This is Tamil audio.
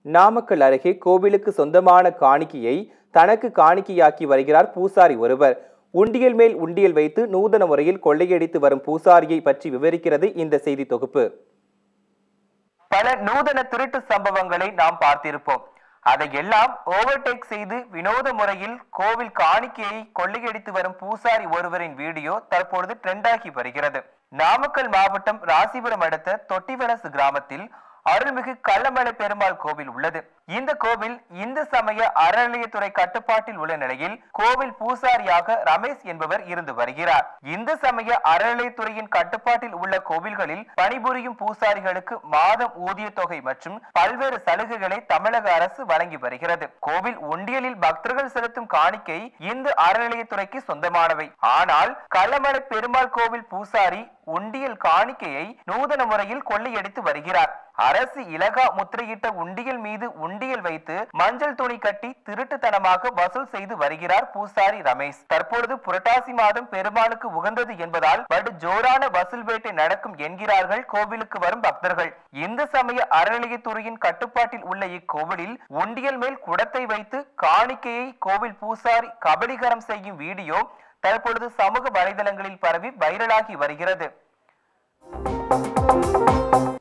நாமக்கல் அருகே கோவிலுக்கு சொந்தமான காணிக்கையை தனக்கு காணிக்கையாக்கி வருகிறார் பூசாரி ஒருவர் உண்டியல் மேல் உண்டியல் வைத்து நூதன முறையில் கொள்ளையடித்து வரும் பூசாரியை பற்றி விவரிக்கிறது இந்த செய்தி தொகுப்பு பல நூதன திருட்டு சம்பவங்களை நாம் பார்த்திருப்போம் அதையெல்லாம் ஓவர்டேக் செய்து வினோத முறையில் கோவில் காணிக்கையை கொள்ளையடித்து வரும் பூசாரி ஒருவரின் வீடியோ தற்பொழுது ட்ரெண்டாகி வருகிறது நாமக்கல் மாவட்டம் ராசிபுரம் அடுத்த தொட்டிவலசு கிராமத்தில் அருள்மிகு கள்ளமலை பெருமாள் கோவில் உள்ளது இந்த கோவில் இந்து சமய அறநிலையத்துறை கட்டுப்பாட்டில் உள்ள நிலையில் கோவில் பூசாரியாக ரமேஷ் என்பவர் இருந்து வருகிறார் இந்து சமய அறநிலையத்துறையின் கட்டுப்பாட்டில் உள்ள கோவில்களில் பணிபுரியும் பூசாரிகளுக்கு மாதம் ஊதிய தொகை மற்றும் பல்வேறு சலுகைகளை தமிழக அரசு வழங்கி வருகிறது கோவில் உண்டியலில் பக்தர்கள் செலுத்தும் காணிக்கை இந்து அறநிலையத்துறைக்கு சொந்தமானவை ஆனால் கள்ளமலை பெருமாள் கோவில் பூசாரி உண்டியல் காணிக்கையை நூதன முறையில் கொள்ளையடித்து வருகிறார் அரசு இலகா முத்திரையிட்ட உண்டியல் மீது உண்டியல் வைத்து மஞ்சள் துணி கட்டி திருட்டுத்தனமாக வசூல் செய்து வருகிறார் பூசாரி ரமேஷ் தற்பொழுது புரட்டாசி மாதம் பெருமாளுக்கு உகந்தது என்பதால் படு ஜோரான வசூல் வேட்டை நடக்கும் என்கிறார்கள் கோவிலுக்கு வரும் பக்தர்கள் இந்து சமய அறநிலையத்துறையின் கட்டுப்பாட்டில் உள்ள இக்கோவிலில் உண்டியல் மேல் குடத்தை வைத்து காணிக்கையை கோவில் பூசாரி கபலீகரம் செய்யும் வீடியோ தற்பொழுது சமூக வலைதளங்களில் பரவி வைரலாகி வருகிறது